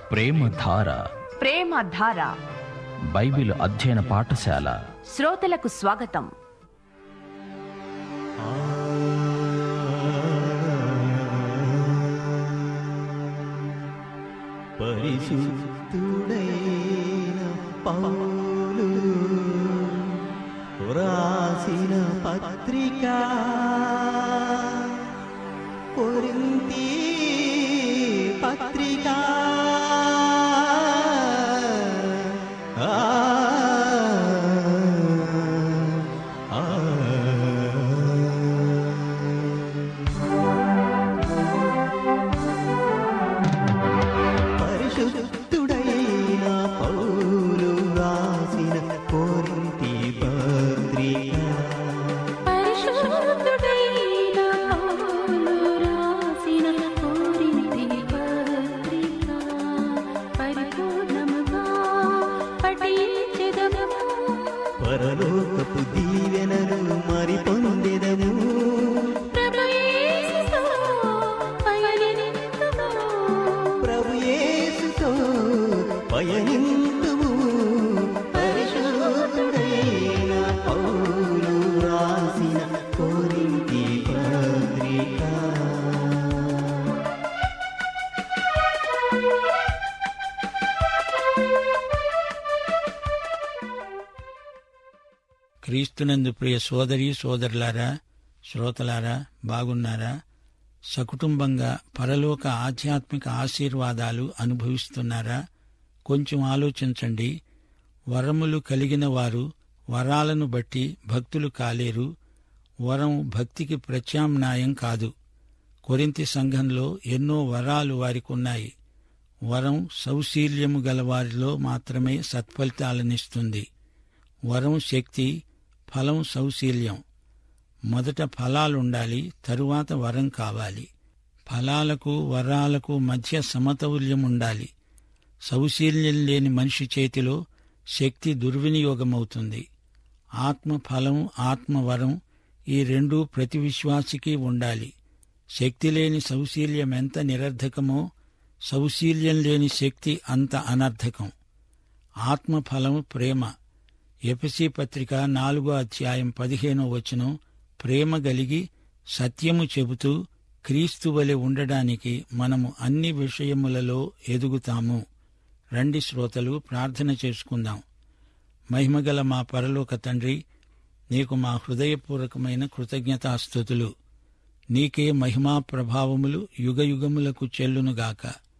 ప్రేమధార ప్రేమధార Bible అధ్యయన పాఠశాల శ్రోతలకు స్వాగతం పరిశుద్ధుడైన పౌలు వ్రాసిన పత్రిక కొరింతి పత్రిక ఆ, ఆ, పరిశుద్ధుడైన పౌలు రాసిన కోరింతి పత్రిక పరిశుద్ధుడైన పౌలు రాసిన కొరింథీ పత్రిక పరిపూర్ణముగా పఠించెదము. పరలోకపు దీవెనలు మరి పొందెదము ప్రభు యేసుతో పయనింతుము. ప్రభు యేసుతో పయనింతుము పరిశుద్ధుడైన పౌలు రాసిన కోరింతి పత్రిక క్రీస్తునందు ప్రియ సోదరి సోదరులారా శ్రోతలారా బాగున్నారా సకుటుంబంగా పరలోక ఆధ్యాత్మిక ఆశీర్వాదాలు అనుభవిస్తున్నారా కొంచెం ఆలోచించండి వరములు కలిగిన వారు వరాలను బట్టి భక్తులు కాలేరు వరం భక్తికి ప్రత్యామ్నాయం కాదు కొరింతి సంఘంలో ఎన్నో వరాలు వారికి ఉన్నాయి వరం సౌశీల్యము గల వారిలో మాత్రమే సత్ఫలితాలనిస్తుంది వరం శక్తి ఫలం సౌశీల్యం మొదట ఫలాలుండాలి తరువాత వరం కావాలి ఫలాలకు వరాలకు మధ్య సమతౌల్యం ఉండాలి సౌశీల్యం లేని మనిషి చేతిలో శక్తి దుర్వినియోగమవుతుంది ఆత్మ ఫలం ఆత్మ వరం ఈ రెండూ ప్రతి విశ్వాసికి ఉండాలి శక్తి లేని సౌశీల్యం ఎంత నిరర్ధకమో సౌశీల్యం లేని శక్తి అంత అనర్థకం ఆత్మఫలం ప్రేమ ఎపిసి పత్రిక నాలుగో అధ్యాయం పదిహేనో వచనం ప్రేమ గలిగి సత్యము చెబుతూ క్రీస్తు వలె ఉండడానికి మనము అన్ని విషయములలో ఎదుగుతాము రండి శ్రోతలు ప్రార్థన చేసుకుందాం మహిమగల మా పరలోక తండ్రి నీకు మా హృదయపూర్వకమైన కృతజ్ఞతాస్థుతులు నీకే మహిమా ప్రభావములు యుగయుగములకు చెల్లునుగాక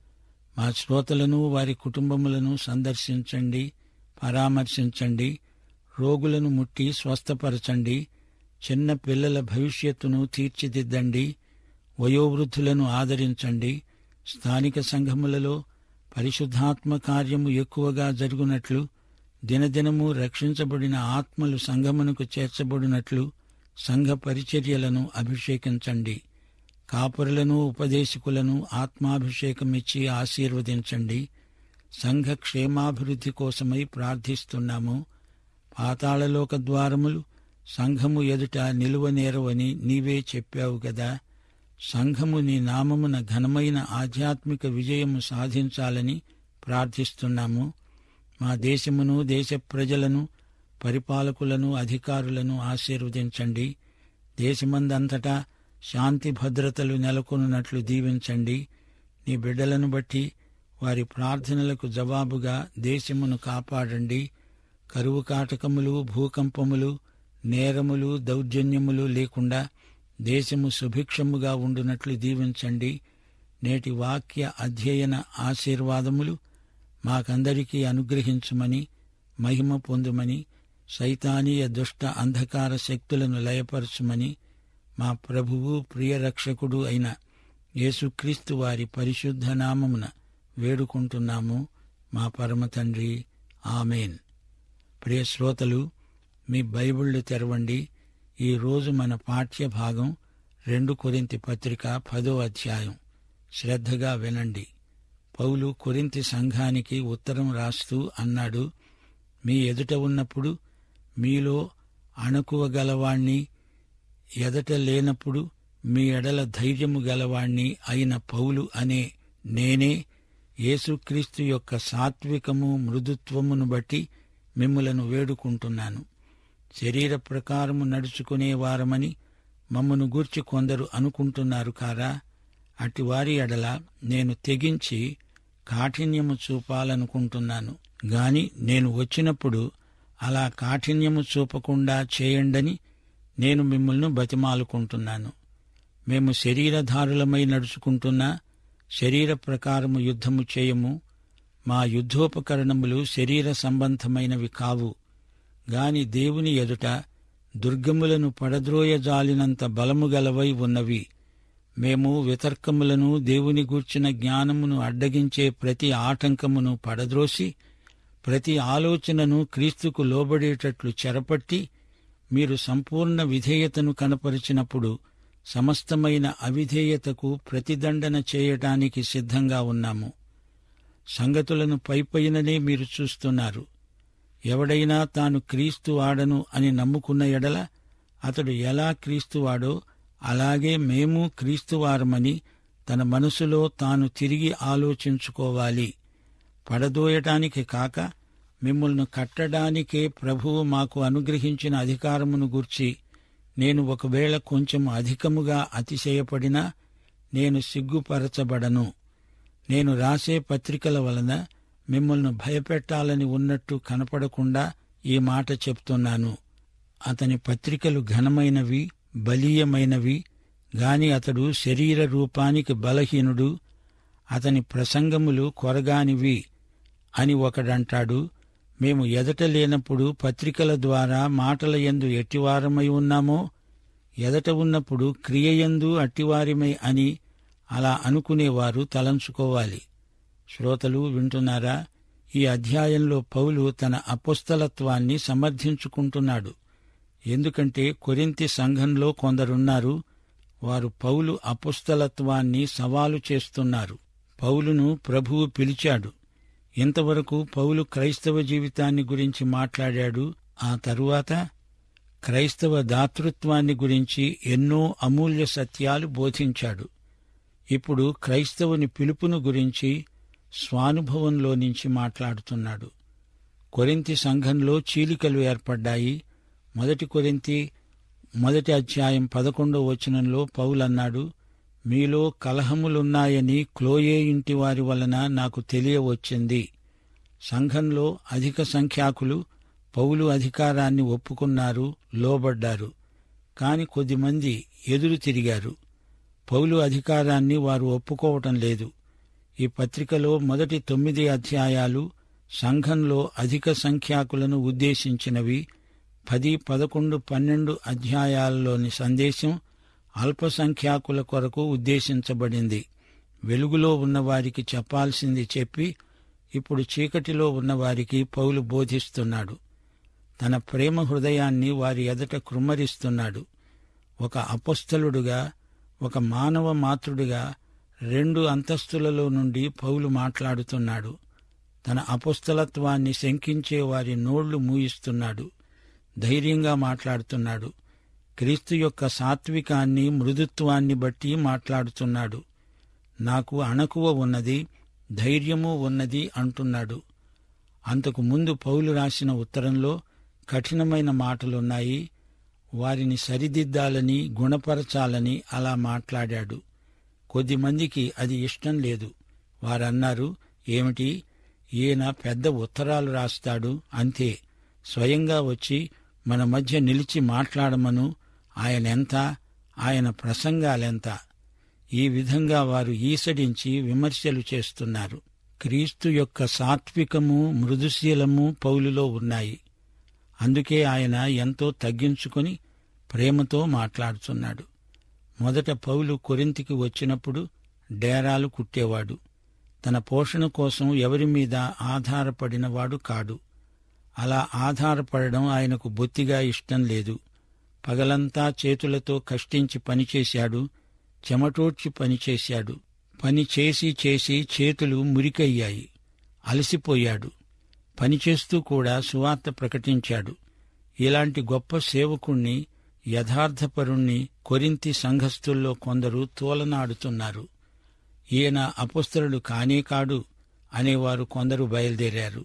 మా శ్రోతలను వారి కుటుంబములను సందర్శించండి పరామర్శించండి రోగులను ముట్టి స్వస్థపరచండి చిన్న పిల్లల భవిష్యత్తును తీర్చిదిద్దండి వయోవృద్ధులను ఆదరించండి స్థానిక సంఘములలో పరిశుద్ధాత్మ కార్యము ఎక్కువగా జరుగునట్లు దినదినము రక్షించబడిన ఆత్మలు సంఘమునకు చేర్చబడినట్లు సంఘ పరిచర్యలను అభిషేకించండి కాపురులను ఉపదేశకులను ఆత్మాభిషేకమిచ్చి ఆశీర్వదించండి సంఘ క్షేమాభివృద్ధి కోసమై ప్రార్థిస్తున్నాము పాతాళలోక ద్వారములు సంఘము ఎదుట నిలువనేరవని నీవే చెప్పావు గదా సంఘము నీ నామమున ఘనమైన ఆధ్యాత్మిక విజయము సాధించాలని ప్రార్థిస్తున్నాము మా దేశమును దేశ ప్రజలను పరిపాలకులను అధికారులను ఆశీర్వదించండి దేశమందంతటా శాంతి భద్రతలు నెలకొనున్నట్లు దీవించండి నీ బిడ్డలను బట్టి వారి ప్రార్థనలకు జవాబుగా దేశమును కాపాడండి కరువు కాటకములు భూకంపములు నేరములు దౌర్జన్యములు లేకుండా దేశము సుభిక్షముగా ఉండునట్లు దీవించండి నేటి వాక్య అధ్యయన ఆశీర్వాదములు మాకందరికీ అనుగ్రహించుమని మహిమ పొందుమని సైతానీయ దుష్ట అంధకార శక్తులను లయపరచుమని మా ప్రభువు ప్రియరక్షకుడు అయిన యేసుక్రీస్తు వారి పరిశుద్ధ నామమున వేడుకుంటున్నాము మా పరమ తండ్రి ఆమెన్ ప్రియ శ్రోతలు మీ బైబిళ్లు తెరవండి ఈ రోజు మన పాఠ్య భాగం రెండు కొరింతి పత్రిక పదో అధ్యాయం శ్రద్ధగా వినండి పౌలు కొరింతి సంఘానికి ఉత్తరం రాస్తూ అన్నాడు మీ ఎదుట ఉన్నప్పుడు మీలో అణకువ గలవాణ్ణి ఎదట లేనప్పుడు మీ ఎడల ధైర్యము గలవాణ్ణి అయిన పౌలు అనే నేనే యేసుక్రీస్తు యొక్క సాత్వికము మృదుత్వమును బట్టి మిమ్ములను వేడుకుంటున్నాను శరీర ప్రకారము నడుచుకునే వారమని మమ్మను గూర్చి కొందరు అనుకుంటున్నారు కారా అట్టి వారి ఎడల నేను తెగించి కాఠిన్యము చూపాలనుకుంటున్నాను గాని నేను వచ్చినప్పుడు అలా కాఠిన్యము చూపకుండా చేయండని నేను మిమ్మల్ని బతిమాలుకుంటున్నాను మేము శరీరధారులమై నడుచుకుంటున్నా శరీర ప్రకారము యుద్ధము చేయము మా యుద్ధోపకరణములు శరీర సంబంధమైనవి కావు గాని దేవుని ఎదుట దుర్గములను పడద్రోయజాలినంత బలము గలవై ఉన్నవి మేము వితర్కములను దేవుని గూర్చిన జ్ఞానమును అడ్డగించే ప్రతి ఆటంకమును పడద్రోసి ప్రతి ఆలోచనను క్రీస్తుకు లోబడేటట్లు చెరపట్టి మీరు సంపూర్ణ విధేయతను కనపరిచినప్పుడు సమస్తమైన అవిధేయతకు ప్రతిదండన చేయటానికి సిద్ధంగా ఉన్నాము సంగతులను పైపైననే మీరు చూస్తున్నారు ఎవడైనా తాను క్రీస్తు వాడను అని నమ్ముకున్న ఎడల అతడు ఎలా క్రీస్తువాడో అలాగే మేము క్రీస్తువారమని తన మనసులో తాను తిరిగి ఆలోచించుకోవాలి పడదోయటానికి కాక మిమ్మల్ని కట్టడానికే ప్రభువు మాకు అనుగ్రహించిన అధికారమును గూర్చి నేను ఒకవేళ కొంచెం అధికముగా అతిశయపడినా నేను సిగ్గుపరచబడను నేను రాసే పత్రికల వలన మిమ్మల్ని భయపెట్టాలని ఉన్నట్టు కనపడకుండా ఈ మాట చెప్తున్నాను అతని పత్రికలు ఘనమైనవి బలీయమైనవి గాని అతడు శరీర రూపానికి బలహీనుడు అతని ప్రసంగములు కొరగానివి అని ఒకడంటాడు మేము ఎదట లేనప్పుడు పత్రికల ద్వారా మాటల యందు ఎట్టివారమై ఉన్నామో ఎదట ఉన్నప్పుడు క్రియయందు అట్టివారిమై అని అలా అనుకునేవారు తలంచుకోవాలి శ్రోతలు వింటున్నారా ఈ అధ్యాయంలో పౌలు తన అపుస్తలత్వాన్ని సమర్థించుకుంటున్నాడు ఎందుకంటే కొరింతి సంఘంలో కొందరున్నారు వారు పౌలు అపుస్తలత్వాన్ని సవాలు చేస్తున్నారు పౌలును ప్రభువు పిలిచాడు ఇంతవరకు పౌలు క్రైస్తవ జీవితాన్ని గురించి మాట్లాడాడు ఆ తరువాత క్రైస్తవ దాతృత్వాన్ని గురించి ఎన్నో అమూల్య సత్యాలు బోధించాడు ఇప్పుడు క్రైస్తవుని పిలుపును గురించి స్వానుభవంలో నుంచి మాట్లాడుతున్నాడు కొరింతి సంఘంలో చీలికలు ఏర్పడ్డాయి మొదటి కొరింతి మొదటి అధ్యాయం పదకొండో వచనంలో పౌలన్నాడు మీలో కలహములున్నాయని క్లోయే ఇంటి వారి వలన నాకు తెలియవచ్చింది సంఘంలో అధిక సంఖ్యాకులు పౌలు అధికారాన్ని ఒప్పుకున్నారు లోబడ్డారు కాని కొద్దిమంది ఎదురు తిరిగారు పౌలు అధికారాన్ని వారు ఒప్పుకోవటం లేదు ఈ పత్రికలో మొదటి తొమ్మిది అధ్యాయాలు సంఘంలో అధిక సంఖ్యాకులను ఉద్దేశించినవి పది పదకొండు పన్నెండు అధ్యాయాలలోని సందేశం అల్పసంఖ్యాకుల కొరకు ఉద్దేశించబడింది వెలుగులో ఉన్నవారికి చెప్పాల్సింది చెప్పి ఇప్పుడు చీకటిలో ఉన్నవారికి పౌలు బోధిస్తున్నాడు తన ప్రేమ హృదయాన్ని వారి ఎదట కృమ్మరిస్తున్నాడు ఒక అపస్థలుడుగా ఒక మానవ మాతృడిగా రెండు అంతస్తులలో నుండి పౌలు మాట్లాడుతున్నాడు తన అపుస్తలత్వాన్ని శంకించే వారి నోళ్లు మూయిస్తున్నాడు ధైర్యంగా మాట్లాడుతున్నాడు క్రీస్తు యొక్క సాత్వికాన్ని మృదుత్వాన్ని బట్టి మాట్లాడుతున్నాడు నాకు అణకువ ఉన్నది ధైర్యము ఉన్నది అంటున్నాడు అంతకు ముందు పౌలు రాసిన ఉత్తరంలో కఠినమైన మాటలున్నాయి వారిని సరిదిద్దాలని గుణపరచాలని అలా మాట్లాడాడు కొద్దిమందికి అది ఇష్టం లేదు వారన్నారు ఏమిటి ఈయన పెద్ద ఉత్తరాలు రాస్తాడు అంతే స్వయంగా వచ్చి మన మధ్య నిలిచి మాట్లాడమను ఆయనెంత ఆయన ప్రసంగాలెంత ఈ విధంగా వారు ఈసడించి విమర్శలు చేస్తున్నారు క్రీస్తు యొక్క సాత్వికము మృదుశీలము పౌలులో ఉన్నాయి అందుకే ఆయన ఎంతో తగ్గించుకొని ప్రేమతో మాట్లాడుతున్నాడు మొదట పౌలు కొరింతికి వచ్చినప్పుడు డేరాలు కుట్టేవాడు తన పోషణ కోసం ఎవరి మీద ఆధారపడినవాడు కాడు అలా ఆధారపడడం ఆయనకు బొత్తిగా ఇష్టం లేదు పగలంతా చేతులతో కష్టించి పనిచేశాడు చెమటోడ్చి పనిచేశాడు పని చేసి చేసి చేతులు మురికయ్యాయి అలసిపోయాడు పనిచేస్తూ కూడా సువార్త ప్రకటించాడు ఇలాంటి గొప్ప సేవకుణ్ణి యథార్థపరుణ్ణి కొరింతి సంఘస్థుల్లో కొందరు తోలనాడుతున్నారు ఈయన అపుస్తరుడు కానే కాడు అనేవారు కొందరు బయలుదేరారు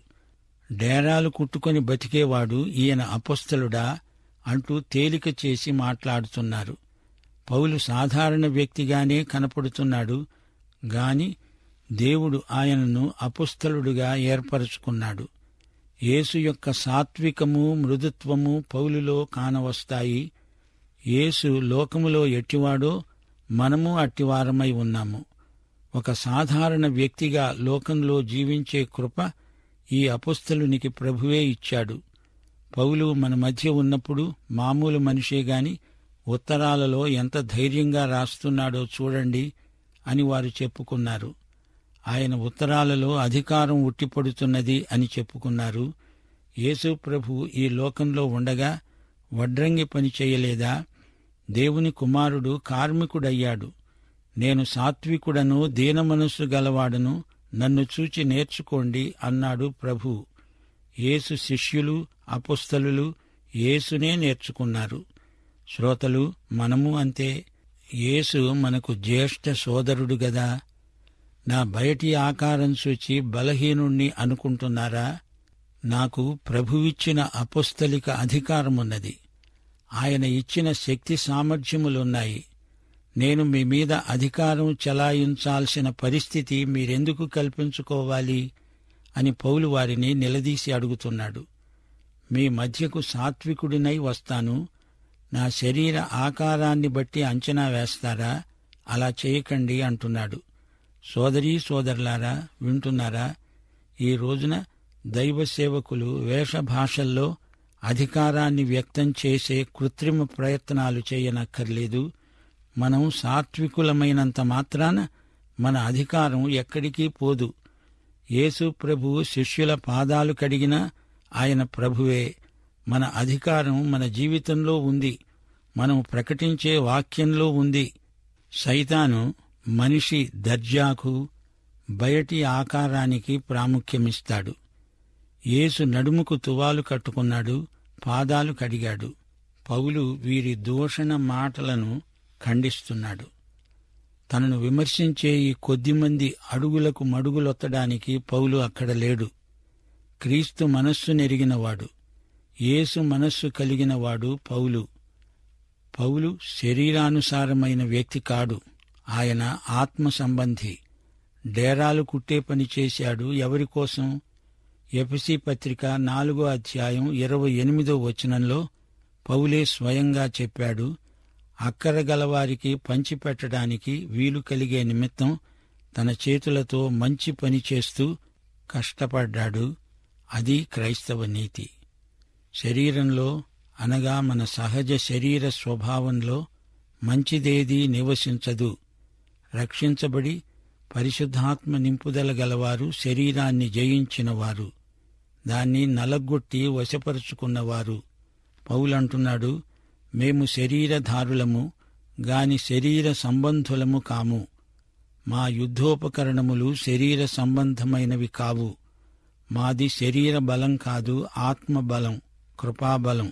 డేరాలు కుట్టుకొని బతికేవాడు ఈయన అపస్థలుడా అంటూ తేలిక చేసి మాట్లాడుతున్నారు పౌలు సాధారణ వ్యక్తిగానే కనపడుతున్నాడు గాని దేవుడు ఆయనను అపుస్తలుడుగా ఏర్పరచుకున్నాడు యేసు యొక్క సాత్వికము మృదుత్వము పౌలులో కానవస్తాయి యేసు లోకములో ఎట్టివాడో మనము అట్టివారమై ఉన్నాము ఒక సాధారణ వ్యక్తిగా లోకంలో జీవించే కృప ఈ అపుస్తలునికి ప్రభువే ఇచ్చాడు పౌలు మన మధ్య ఉన్నప్పుడు మామూలు మనిషే గాని ఉత్తరాలలో ఎంత ధైర్యంగా రాస్తున్నాడో చూడండి అని వారు చెప్పుకున్నారు ఆయన ఉత్తరాలలో అధికారం ఉట్టిపడుతున్నది అని చెప్పుకున్నారు యేసు ప్రభు ఈ లోకంలో ఉండగా వడ్రంగి పని చేయలేదా దేవుని కుమారుడు కార్మికుడయ్యాడు నేను సాత్వికుడను దీనమనస్సు గలవాడను నన్ను చూచి నేర్చుకోండి అన్నాడు ప్రభు యేసు శిష్యులు అపుస్తలులు యేసునే నేర్చుకున్నారు శ్రోతలు మనము అంతే యేసు మనకు జ్యేష్ఠ సోదరుడు గదా నా బయటి ఆకారం చూచి బలహీనుణ్ణి అనుకుంటున్నారా నాకు ప్రభువిచ్చిన అపుస్తలిక అధికారమున్నది ఆయన ఇచ్చిన శక్తి సామర్థ్యములున్నాయి నేను మీ మీద అధికారం చెలాయించాల్సిన పరిస్థితి మీరెందుకు కల్పించుకోవాలి అని పౌలు వారిని నిలదీసి అడుగుతున్నాడు మీ మధ్యకు సాత్వికుడినై వస్తాను నా శరీర ఆకారాన్ని బట్టి అంచనా వేస్తారా అలా చేయకండి అంటున్నాడు సోదరీ సోదరులారా వింటున్నారా ఈ రోజున దైవ సేవకులు వేషభాషల్లో అధికారాన్ని వ్యక్తం చేసే కృత్రిమ ప్రయత్నాలు చేయనక్కర్లేదు మనం సాత్వికులమైనంత మాత్రాన మన అధికారం ఎక్కడికి పోదు యేసు ప్రభువు శిష్యుల పాదాలు కడిగినా ఆయన ప్రభువే మన అధికారం మన జీవితంలో ఉంది మనం ప్రకటించే వాక్యంలో ఉంది సైతాను మనిషి దర్జాకు బయటి ఆకారానికి ప్రాముఖ్యమిస్తాడు యేసు నడుముకు తువాలు కట్టుకున్నాడు పాదాలు కడిగాడు పౌలు వీరి దూషణ మాటలను ఖండిస్తున్నాడు తనను విమర్శించే ఈ కొద్దిమంది అడుగులకు మడుగులొత్తడానికి పౌలు అక్కడ లేడు క్రీస్తు మనస్సు నెరిగినవాడు యేసు మనస్సు కలిగినవాడు పౌలు పౌలు శరీరానుసారమైన వ్యక్తి కాడు ఆయన ఆత్మ సంబంధి డేరాలు కుట్టే పని చేశాడు ఎవరి కోసం ఎఫసి పత్రిక నాలుగో అధ్యాయం ఇరవై ఎనిమిదో వచనంలో పౌలే స్వయంగా చెప్పాడు అక్కర గలవారికి పంచిపెట్టడానికి వీలు కలిగే నిమిత్తం తన చేతులతో మంచి పని చేస్తూ కష్టపడ్డాడు అది క్రైస్తవ నీతి శరీరంలో అనగా మన సహజ శరీర స్వభావంలో మంచిదేదీ నివసించదు రక్షించబడి పరిశుద్ధాత్మ నింపుదల గలవారు శరీరాన్ని జయించినవారు దాన్ని నలగొట్టి వశపరుచుకున్నవారు పౌలంటున్నాడు మేము శరీరధారులము గాని శరీర సంబంధులము కాము మా యుద్ధోపకరణములు శరీర సంబంధమైనవి కావు మాది శరీర బలం కాదు ఆత్మ బలం కృపాబలం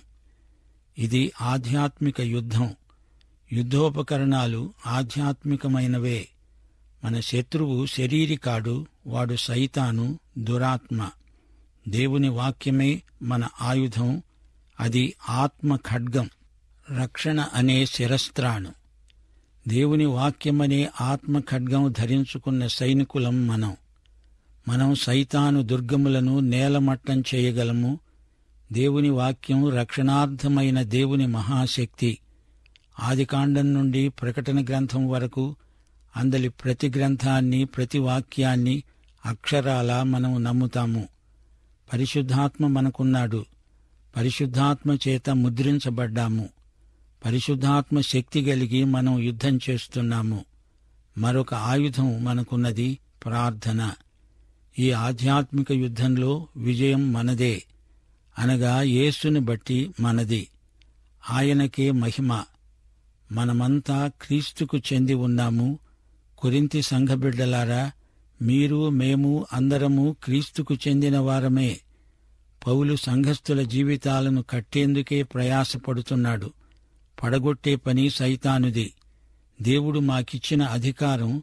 ఇది ఆధ్యాత్మిక యుద్ధం యుద్ధోపకరణాలు ఆధ్యాత్మికమైనవే మన శత్రువు శరీరికాడు వాడు సైతాను దురాత్మ దేవుని వాక్యమే మన ఆయుధం అది ఆత్మ ఖడ్గం రక్షణ అనే శిరస్త్రాణం దేవుని వాక్యమనే ఆత్మ ఖడ్గం ధరించుకున్న సైనికులం మనం మనం సైతాను దుర్గములను నేలమట్టం చేయగలము దేవుని వాక్యం రక్షణార్థమైన దేవుని మహాశక్తి ఆదికాండం నుండి ప్రకటన గ్రంథం వరకు అందలి ప్రతి గ్రంథాన్ని ప్రతి వాక్యాన్ని అక్షరాల మనం నమ్ముతాము పరిశుద్ధాత్మ మనకున్నాడు పరిశుద్ధాత్మ చేత ముద్రించబడ్డాము పరిశుద్ధాత్మ శక్తి కలిగి మనం యుద్ధం చేస్తున్నాము మరొక ఆయుధం మనకున్నది ప్రార్థన ఈ ఆధ్యాత్మిక యుద్ధంలో విజయం మనదే అనగా యేసుని బట్టి మనది ఆయనకే మహిమ మనమంతా క్రీస్తుకు చెంది ఉన్నాము కొరింతి సంఘబిడ్డలారా మీరు మేము అందరము క్రీస్తుకు చెందిన వారమే పౌలు సంఘస్థుల జీవితాలను కట్టేందుకే ప్రయాసపడుతున్నాడు పడగొట్టే పని సైతానుది దేవుడు మాకిచ్చిన అధికారం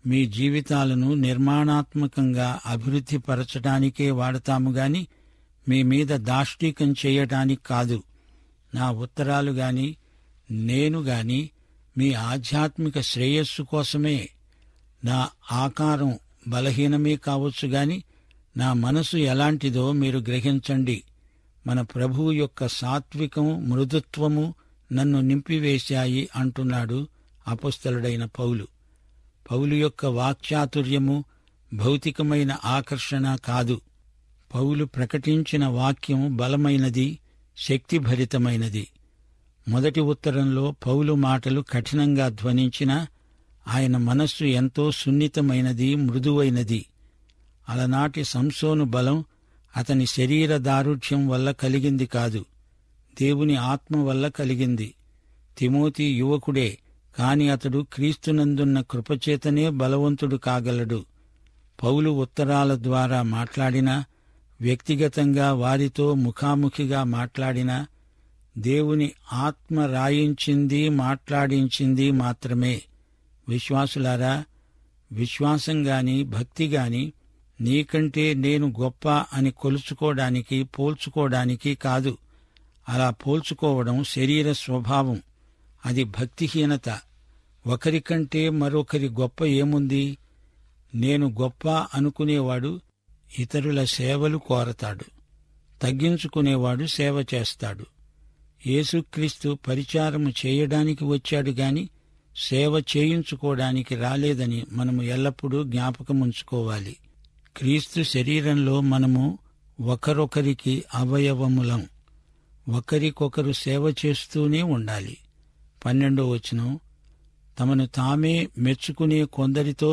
మీ జీవితాలను నిర్మాణాత్మకంగా అభివృద్ధి పరచడానికే వాడతాము గాని మీ మీద దాష్టీకం చేయటానికి కాదు నా ఉత్తరాలు గాని నేను గాని మీ ఆధ్యాత్మిక శ్రేయస్సు కోసమే నా ఆకారం బలహీనమే కావచ్చు గాని నా మనసు ఎలాంటిదో మీరు గ్రహించండి మన ప్రభువు యొక్క సాత్వికం మృదుత్వము నన్ను నింపివేశాయి అంటున్నాడు అపస్థలుడైన పౌలు పౌలు యొక్క వాక్చాతుర్యము భౌతికమైన ఆకర్షణ కాదు పౌలు ప్రకటించిన వాక్యం బలమైనది శక్తిభరితమైనది మొదటి ఉత్తరంలో పౌలు మాటలు కఠినంగా ధ్వనించినా ఆయన మనస్సు ఎంతో సున్నితమైనది మృదువైనది అలనాటి సంసోను బలం అతని శరీర దారుఢ్యం వల్ల కలిగింది కాదు దేవుని ఆత్మ వల్ల కలిగింది తిమోతి యువకుడే కాని అతడు క్రీస్తునందున్న కృపచేతనే బలవంతుడు కాగలడు పౌలు ఉత్తరాల ద్వారా మాట్లాడినా వ్యక్తిగతంగా వారితో ముఖాముఖిగా మాట్లాడినా దేవుని ఆత్మ రాయించింది మాట్లాడించింది మాత్రమే విశ్వాసులారా విశ్వాసం గాని భక్తి గాని నీకంటే నేను గొప్ప అని కొలుచుకోవడానికి పోల్చుకోవడానికి కాదు అలా పోల్చుకోవడం శరీర స్వభావం అది భక్తిహీనత ఒకరికంటే మరొకరి గొప్ప ఏముంది నేను గొప్ప అనుకునేవాడు ఇతరుల సేవలు కోరతాడు తగ్గించుకునేవాడు సేవ చేస్తాడు యేసుక్రీస్తు పరిచారము చేయడానికి వచ్చాడు గాని సేవ చేయించుకోవడానికి రాలేదని మనము ఎల్లప్పుడూ జ్ఞాపకముంచుకోవాలి క్రీస్తు శరీరంలో మనము ఒకరొకరికి అవయవములం ఒకరికొకరు సేవ చేస్తూనే ఉండాలి పన్నెండో వచనం తమను తామే మెచ్చుకునే కొందరితో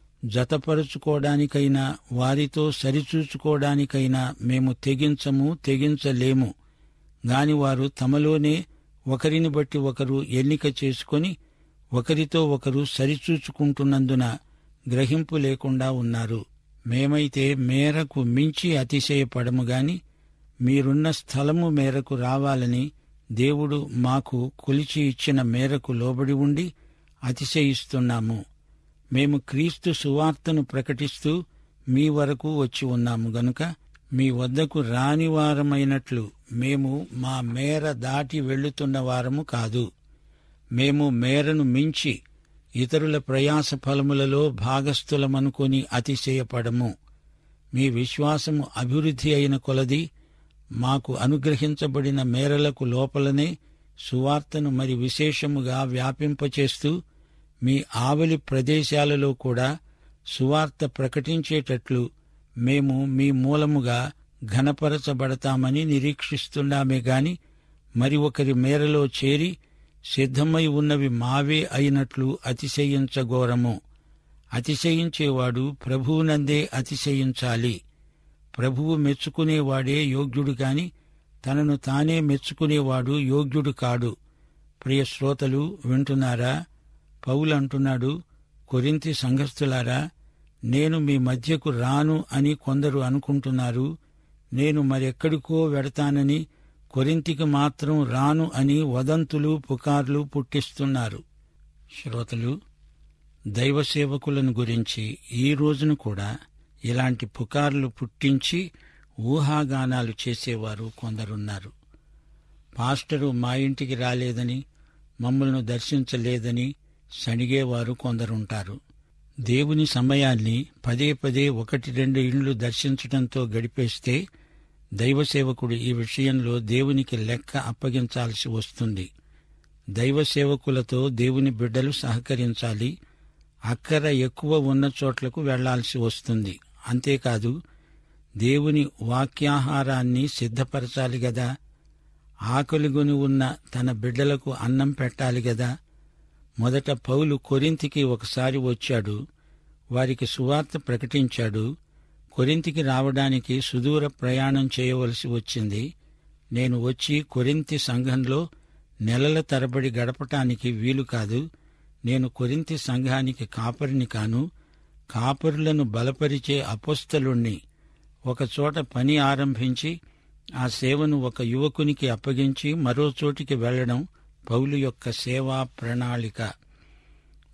జతపరుచుకోవడానికైనా వారితో సరిచూచుకోవడానికైనా మేము తెగించము తెగించలేము గాని వారు తమలోనే ఒకరిని బట్టి ఒకరు ఎన్నిక చేసుకొని ఒకరితో ఒకరు సరిచూచుకుంటున్నందున గ్రహింపు లేకుండా ఉన్నారు మేమైతే మేరకు మించి అతిశయపడము గాని మీరున్న స్థలము మేరకు రావాలని దేవుడు మాకు కొలిచి ఇచ్చిన మేరకు లోబడి ఉండి అతిశయిస్తున్నాము మేము క్రీస్తు సువార్తను ప్రకటిస్తూ మీ వరకు వచ్చి ఉన్నాము గనుక మీ వద్దకు రాని వారమైనట్లు మేము మా మేర దాటి వెళ్లుతున్న వారము కాదు మేము మేరను మించి ఇతరుల ప్రయాస ఫలములలో భాగస్థులమనుకొని అతిశయపడము మీ విశ్వాసము అభివృద్ధి అయిన కొలది మాకు అనుగ్రహించబడిన మేరలకు లోపలనే సువార్తను మరి విశేషముగా వ్యాపింపచేస్తూ మీ ఆవలి ప్రదేశాలలో కూడా సువార్త ప్రకటించేటట్లు మేము మీ మూలముగా ఘనపరచబడతామని నిరీక్షిస్తున్నామే గాని మరి ఒకరి మేరలో చేరి సిద్ధమై ఉన్నవి మావే అయినట్లు అతిశయించగోరము అతిశయించేవాడు ప్రభువునందే అతిశయించాలి ప్రభువు మెచ్చుకునేవాడే యోగ్యుడు గాని తనను తానే మెచ్చుకునేవాడు యోగ్యుడు కాడు ప్రియ శ్రోతలు వింటున్నారా పౌలు అంటున్నాడు కొరింతి సంఘస్థులారా నేను మీ మధ్యకు రాను అని కొందరు అనుకుంటున్నారు నేను మరెక్కడికో వెడతానని కొరింతికి మాత్రం రాను అని వదంతులు పుకార్లు పుట్టిస్తున్నారు శ్రోతలు దైవ సేవకులను గురించి ఈ రోజున కూడా ఇలాంటి పుకార్లు పుట్టించి ఊహాగానాలు చేసేవారు కొందరున్నారు పాస్టరు మా ఇంటికి రాలేదని మమ్మల్ని దర్శించలేదని సణిగేవారు కొందరుంటారు దేవుని సమయాన్ని పదే పదే ఒకటి రెండు ఇండ్లు దర్శించడంతో గడిపేస్తే దైవ సేవకుడు ఈ విషయంలో దేవునికి లెక్క అప్పగించాల్సి వస్తుంది దైవ సేవకులతో దేవుని బిడ్డలు సహకరించాలి అక్కర ఎక్కువ ఉన్న చోట్లకు వెళ్లాల్సి వస్తుంది అంతేకాదు దేవుని వాక్యాహారాన్ని సిద్ధపరచాలి గదా ఆకలిగొని ఉన్న తన బిడ్డలకు అన్నం పెట్టాలి గదా మొదట పౌలు కొరింతికి ఒకసారి వచ్చాడు వారికి సువార్త ప్రకటించాడు కొరింతికి రావడానికి సుదూర ప్రయాణం చేయవలసి వచ్చింది నేను వచ్చి కొరింతి సంఘంలో నెలల తరబడి గడపటానికి వీలు కాదు నేను కొరింతి సంఘానికి కాపరిని కాను కాపరులను బలపరిచే అపోస్తలుణ్ణి ఒకచోట పని ఆరంభించి ఆ సేవను ఒక యువకునికి అప్పగించి మరో చోటికి వెళ్లడం పౌలు యొక్క సేవా ప్రణాళిక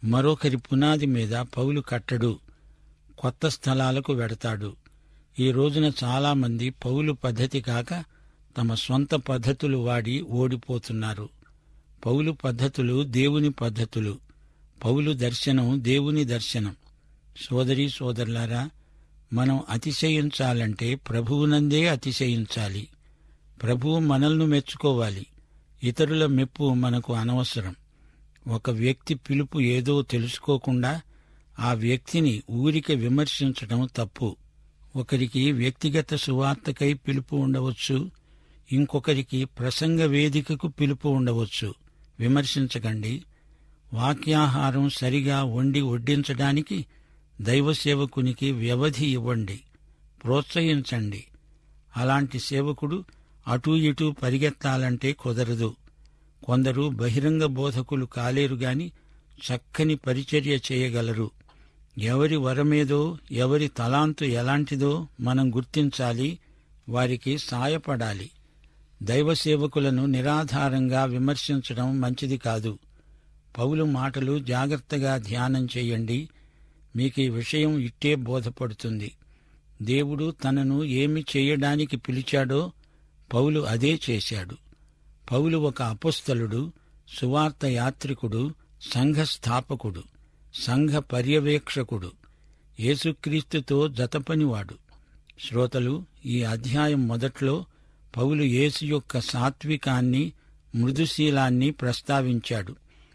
మరొకరి పునాది మీద పౌలు కట్టడు కొత్త స్థలాలకు వెడతాడు ఈ రోజున చాలామంది పౌలు పద్ధతి కాక తమ స్వంత పద్ధతులు వాడి ఓడిపోతున్నారు పౌలు పద్ధతులు దేవుని పద్ధతులు పౌలు దర్శనం దేవుని దర్శనం సోదరీ సోదరులారా మనం అతిశయించాలంటే ప్రభువునందే అతిశయించాలి ప్రభువు మనల్ని మెచ్చుకోవాలి ఇతరుల మెప్పు మనకు అనవసరం ఒక వ్యక్తి పిలుపు ఏదో తెలుసుకోకుండా ఆ వ్యక్తిని ఊరిక విమర్శించడం తప్పు ఒకరికి వ్యక్తిగత సువార్తకై పిలుపు ఉండవచ్చు ఇంకొకరికి ప్రసంగ వేదికకు పిలుపు ఉండవచ్చు విమర్శించకండి వాక్యాహారం సరిగా వండి వడ్డించడానికి దైవ సేవకునికి వ్యవధి ఇవ్వండి ప్రోత్సహించండి అలాంటి సేవకుడు అటూ ఇటూ పరిగెత్తాలంటే కుదరదు కొందరు బహిరంగ బోధకులు కాలేరు గాని చక్కని పరిచర్య చేయగలరు ఎవరి వరమేదో ఎవరి తలాంతు ఎలాంటిదో మనం గుర్తించాలి వారికి సాయపడాలి దైవ సేవకులను నిరాధారంగా విమర్శించడం మంచిది కాదు పౌలు మాటలు జాగ్రత్తగా ధ్యానం చేయండి మీకు ఈ విషయం ఇట్టే బోధపడుతుంది దేవుడు తనను ఏమి చేయడానికి పిలిచాడో పౌలు అదే చేశాడు పౌలు ఒక అపుస్తలుడు సువార్త యాత్రికుడు సంఘ స్థాపకుడు సంఘ పర్యవేక్షకుడు యేసుక్రీస్తుతో జతపనివాడు శ్రోతలు ఈ అధ్యాయం మొదట్లో పౌలు యేసు యొక్క సాత్వికాన్ని మృదుశీలాన్ని ప్రస్తావించాడు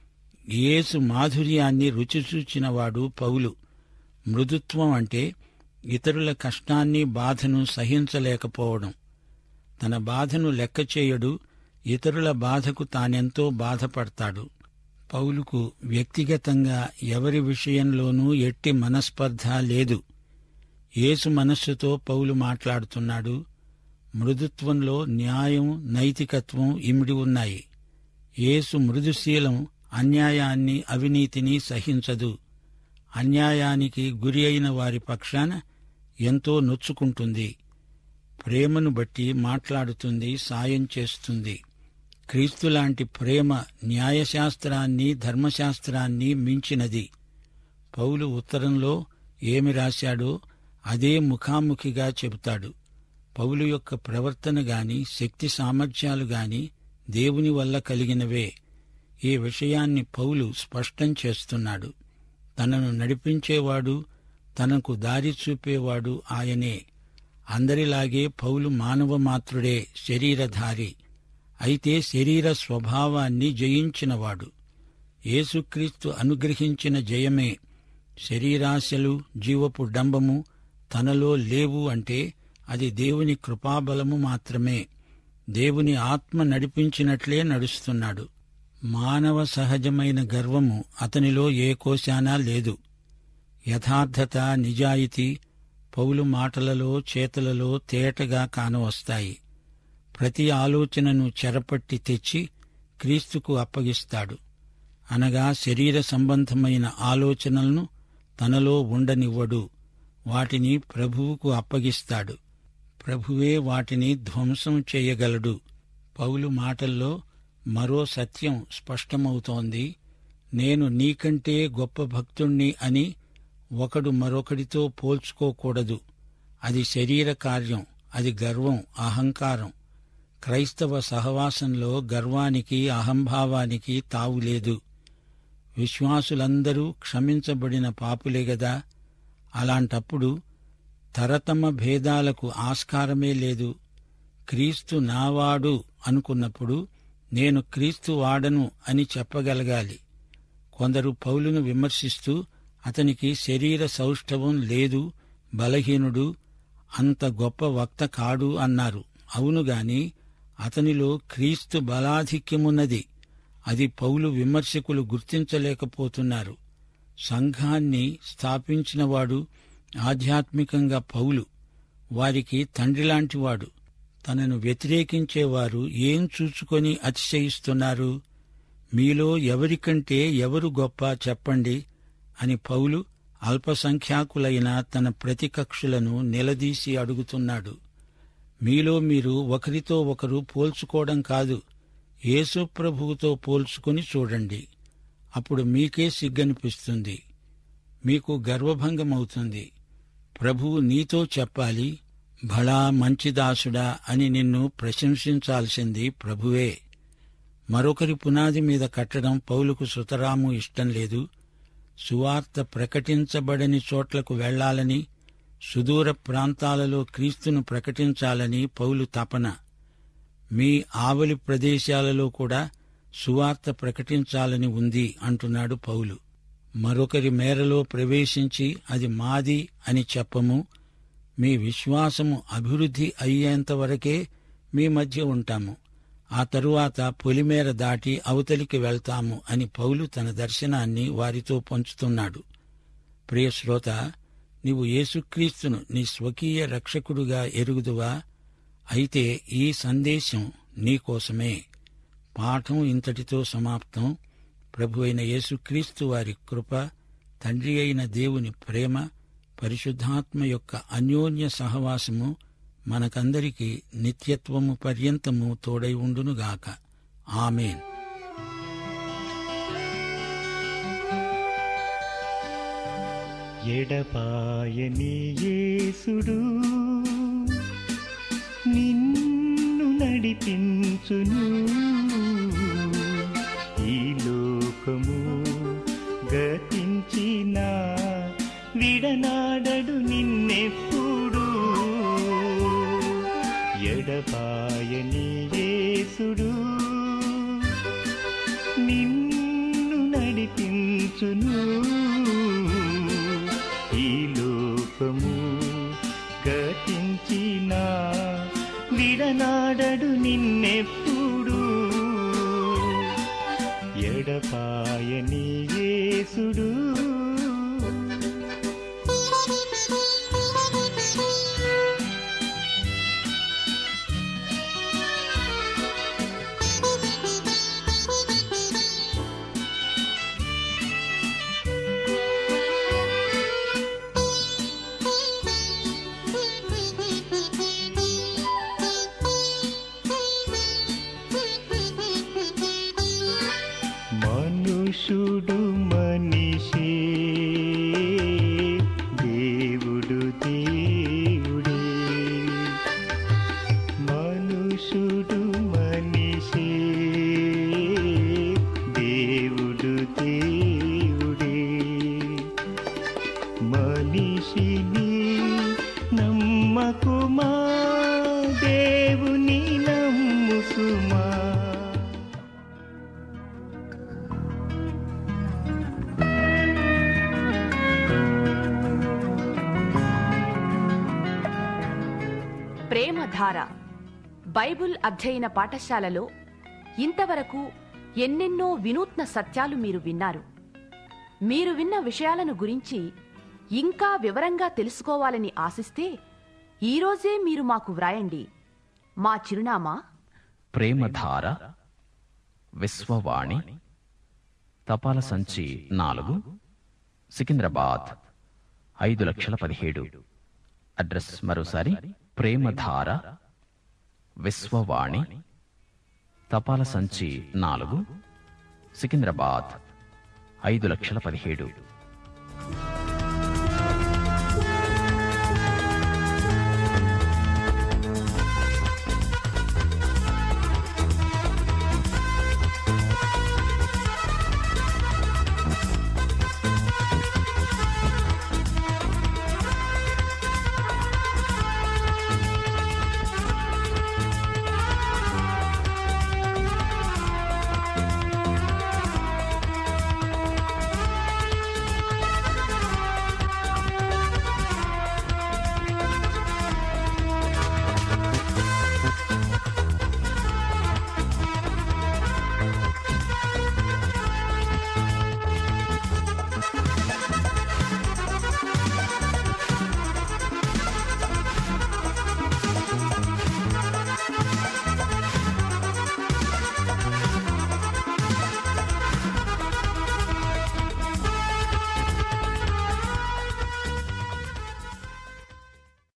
యేసు మాధుర్యాన్ని రుచిచూచినవాడు పౌలు మృదుత్వం అంటే ఇతరుల కష్టాన్ని బాధను సహించలేకపోవడం తన బాధను లెక్క చేయడు ఇతరుల బాధకు తానెంతో బాధపడతాడు పౌలుకు వ్యక్తిగతంగా ఎవరి విషయంలోనూ ఎట్టి మనస్పర్ధ లేదు యేసు మనస్సుతో పౌలు మాట్లాడుతున్నాడు మృదుత్వంలో న్యాయం నైతికత్వం ఇమిడి ఉన్నాయి యేసు మృదుశీలం అన్యాయాన్ని అవినీతిని సహించదు అన్యాయానికి గురి అయిన వారి పక్షాన ఎంతో నొచ్చుకుంటుంది ప్రేమను బట్టి మాట్లాడుతుంది సాయం చేస్తుంది క్రీస్తులాంటి ప్రేమ న్యాయశాస్త్రాన్ని ధర్మశాస్త్రాన్ని మించినది పౌలు ఉత్తరంలో ఏమి రాశాడో అదే ముఖాముఖిగా చెబుతాడు పౌలు యొక్క ప్రవర్తన గాని శక్తి సామర్థ్యాలు గాని దేవుని వల్ల కలిగినవే ఈ విషయాన్ని పౌలు స్పష్టం చేస్తున్నాడు తనను నడిపించేవాడు తనకు దారి చూపేవాడు ఆయనే అందరిలాగే పౌలు మానవ మాత్రుడే శరీరధారి అయితే శరీర స్వభావాన్ని జయించినవాడు యేసుక్రీస్తు అనుగ్రహించిన జయమే శరీరాశలు జీవపు డంబము తనలో లేవు అంటే అది దేవుని కృపాబలము మాత్రమే దేవుని ఆత్మ నడిపించినట్లే నడుస్తున్నాడు మానవ సహజమైన గర్వము అతనిలో ఏ కోశానా లేదు యథార్థత నిజాయితీ పౌలు మాటలలో చేతులలో తేటగా కానవస్తాయి ప్రతి ఆలోచనను చెరపట్టి తెచ్చి క్రీస్తుకు అప్పగిస్తాడు అనగా శరీర సంబంధమైన ఆలోచనలను తనలో ఉండనివ్వడు వాటిని ప్రభువుకు అప్పగిస్తాడు ప్రభువే వాటిని ధ్వంసం చేయగలడు పౌలు మాటల్లో మరో సత్యం స్పష్టమవుతోంది నేను నీకంటే గొప్ప భక్తుణ్ణి అని ఒకడు మరొకడితో పోల్చుకోకూడదు అది శరీర కార్యం అది గర్వం అహంకారం క్రైస్తవ సహవాసంలో గర్వానికి అహంభావానికి తావులేదు విశ్వాసులందరూ క్షమించబడిన పాపులే గదా అలాంటప్పుడు తరతమ భేదాలకు ఆస్కారమే లేదు క్రీస్తు నావాడు అనుకున్నప్పుడు నేను క్రీస్తు వాడను అని చెప్పగలగాలి కొందరు పౌలును విమర్శిస్తూ అతనికి శరీర సౌష్ఠవం లేదు బలహీనుడు అంత గొప్ప వక్త కాడు అన్నారు అవునుగాని అతనిలో క్రీస్తు బలాధిక్యమున్నది అది పౌలు విమర్శకులు గుర్తించలేకపోతున్నారు సంఘాన్ని స్థాపించినవాడు ఆధ్యాత్మికంగా పౌలు వారికి తండ్రిలాంటివాడు తనను వ్యతిరేకించేవారు ఏం చూచుకొని అతిశయిస్తున్నారు మీలో ఎవరికంటే ఎవరు గొప్ప చెప్పండి అని పౌలు అల్పసంఖ్యాకులైన తన ప్రతికక్షులను నిలదీసి అడుగుతున్నాడు మీలో మీరు ఒకరితో ఒకరు పోల్చుకోవడం కాదు యేసు ప్రభువుతో పోల్చుకుని చూడండి అప్పుడు మీకే సిగ్గనిపిస్తుంది మీకు గర్వభంగమవుతుంది ప్రభువు నీతో చెప్పాలి భళా మంచి దాసుడా అని నిన్ను ప్రశంసించాల్సింది ప్రభువే మరొకరి పునాది మీద కట్టడం పౌలుకు సుతరాము ఇష్టం లేదు సువార్త ప్రకటించబడని చోట్లకు వెళ్లాలని సుదూర ప్రాంతాలలో క్రీస్తును ప్రకటించాలని పౌలు తపన మీ ఆవలి ప్రదేశాలలో కూడా సువార్త ప్రకటించాలని ఉంది అంటున్నాడు పౌలు మరొకరి మేరలో ప్రవేశించి అది మాది అని చెప్పము మీ విశ్వాసము అభివృద్ధి అయ్యేంత వరకే మీ మధ్య ఉంటాము ఆ తరువాత పొలిమేర దాటి అవతలికి వెళ్తాము అని పౌలు తన దర్శనాన్ని వారితో పంచుతున్నాడు ప్రియ శ్రోత నీవు యేసుక్రీస్తును నీ స్వకీయ రక్షకుడుగా ఎరుగుదువా అయితే ఈ సందేశం నీకోసమే పాఠం ఇంతటితో సమాప్తం ప్రభు అయిన యేసుక్రీస్తు వారి కృప తండ్రి అయిన దేవుని ప్రేమ పరిశుద్ధాత్మ యొక్క అన్యోన్య సహవాసము మనకందరికీ నిత్యత్వము పర్యంతము తోడై ఉండునుగాక ఆమెన్ ఎడపాయని యేసుడు నిన్ను నడిపించును ఈ లోకము గతించిన విడనాడడు నిన్నెప్పుడు ఎడపాయని యేసుడు నిన్ను నడిపించును ఈ లోకము గతించిన విడనాడడు నిన్నెప్పుడు ఎడపాయని యేసుడు మనుషుడు మనిషి దేవుడు దేవుడే మనుషుడు మనిషి దేవుడు దేవుడే మనిషిని నమ్మకుమా దేవుని నమ్ముసుమా ప్రేమధార బైబుల్ అధ్యయన పాఠశాలలో ఇంతవరకు ఎన్నెన్నో వినూత్న సత్యాలు మీరు విన్నారు మీరు విన్న విషయాలను గురించి ఇంకా వివరంగా తెలుసుకోవాలని ఆశిస్తే ఈరోజే మీరు మాకు వ్రాయండి మా చిరునామా ప్రేమధార విశ్వవాణి తపాల సంచి నాలుగు సికింద్రాబాద్ ఐదు లక్షల పదిహేడు అడ్రస్ మరోసారి ప్రేమధార విశ్వవాణి తపాల సంచి నాలుగు సికింద్రాబాద్ ఐదు లక్షల పదిహేడు